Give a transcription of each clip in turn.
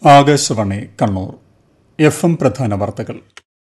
Akashvani Kannur F M പ്രധാന വാർത്തകൾ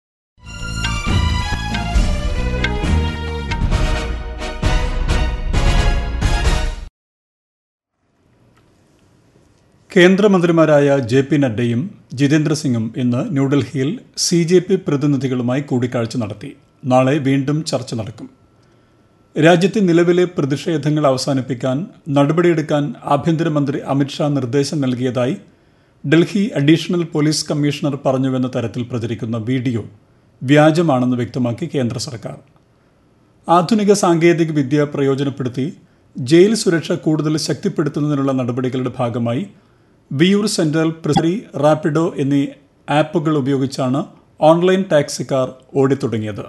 കേന്ദ്രമന്ത്രിമാരായ ജെ പി നഡ്ഡയും ജിതേന്ദ്ര സിംഗും ഇന്ന് ന്യൂഡൽഹിയിൽ സി ജെ പി പ്രതിനിധികളുമായി കൂടിക്കാഴ്ച നടത്തി നാളെ വീണ്ടും ചർച്ച നടക്കും രാജ്യത്തെ നിലവിലെ പ്രതിഷേധങ്ങൾ അവസാനിപ്പിക്കാൻ നടപടിയെടുക്കാൻ ആഭ്യന്തരമന്ത്രി അമിത്ഷാ നിർദ്ദേശം നൽകിയതായി ഡൽഹി അഡീഷണൽ പോലീസ് കമ്മീഷണർ പറഞ്ഞുവെന്ന തരത്തിൽ പ്രചരിക്കുന്ന വീഡിയോ വ്യാജമാണെന്ന് വ്യക്തമാക്കി കേന്ദ്ര സർക്കാർ ആധുനിക സാങ്കേതിക വിദ്യ പ്രയോജനപ്പെടുത്തി ജയിൽ സുരക്ഷ കൂടുതൽ ശക്തിപ്പെടുത്തുന്നതിനുള്ള നടപടികളുടെ ഭാഗമായി വിയൂർ സെൻട്രൽ പ്രിസറി റാപ്പിഡോ എന്നീ ആപ്പുകൾ ഉപയോഗിച്ചാണ് ഓൺലൈൻ ടാക്സിക്കാർ ഓടിത്തുടങ്ങിയത്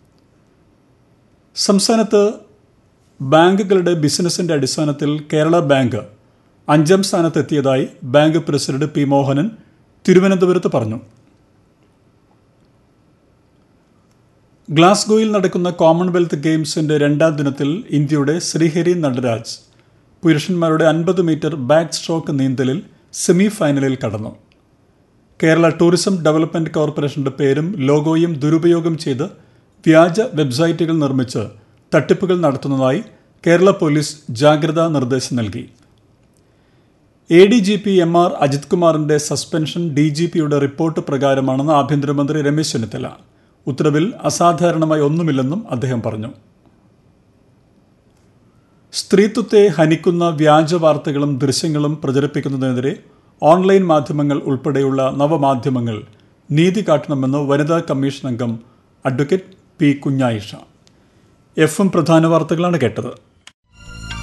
സംസ്ഥാനത്ത് ബാങ്കുകളുടെ ബിസിനസിന്റെ അടിസ്ഥാനത്തിൽ കേരള ബാങ്ക് അഞ്ചാം സ്ഥാനത്തെത്തിയതായി ബാങ്ക് പ്രസിഡന്റ് പി മോഹനൻ തിരുവനന്തപുരത്ത് പറഞ്ഞു ഗ്ലാസ്ഗോയിൽ നടക്കുന്ന കോമൺവെൽത്ത് ഗെയിംസിന്റെ രണ്ടാം ദിനത്തിൽ ഇന്ത്യയുടെ ശ്രീഹരി നടരാജ് പുരുഷന്മാരുടെ അൻപത് മീറ്റർ ബാക്ക് സ്ട്രോക്ക് നീന്തലിൽ സെമി ഫൈനലിൽ കടന്നു കേരള ടൂറിസം ഡെവലപ്മെന്റ് കോർപ്പറേഷന്റെ പേരും ലോഗോയും ദുരുപയോഗം ചെയ്ത് വ്യാജ വെബ്സൈറ്റുകൾ നിർമ്മിച്ച് തട്ടിപ്പുകൾ നടത്തുന്നതായി കേരള പോലീസ് ജാഗ്രതാ നിർദ്ദേശം നൽകി A D G P M R Ajith കുമാറിന്റെ സസ്പെൻഷൻ ഡി ജി പിയുടെ റിപ്പോർട്ട് പ്രകാരമാണെന്ന് ആഭ്യന്തരമന്ത്രി രമേശ് ചെന്നിത്തല ഉത്തരവിൽ അസാധാരണമായി ഒന്നുമില്ലെന്നും അദ്ദേഹം പറഞ്ഞു സ്ത്രീത്വത്തെ ഹനിക്കുന്ന വ്യാജ വാർത്തകളും ദൃശ്യങ്ങളും പ്രചരിപ്പിക്കുന്നതിനെതിരെ ഓൺലൈൻ മാധ്യമങ്ങൾ ഉൾപ്പെടെയുള്ള നവമാധ്യമങ്ങൾ നീതി കാട്ടണമെന്ന് വനിതാ കമ്മീഷൻ അംഗം advocate P Kunhayisha F M പ്രധാന വാർത്തകളാണ് കേട്ടത്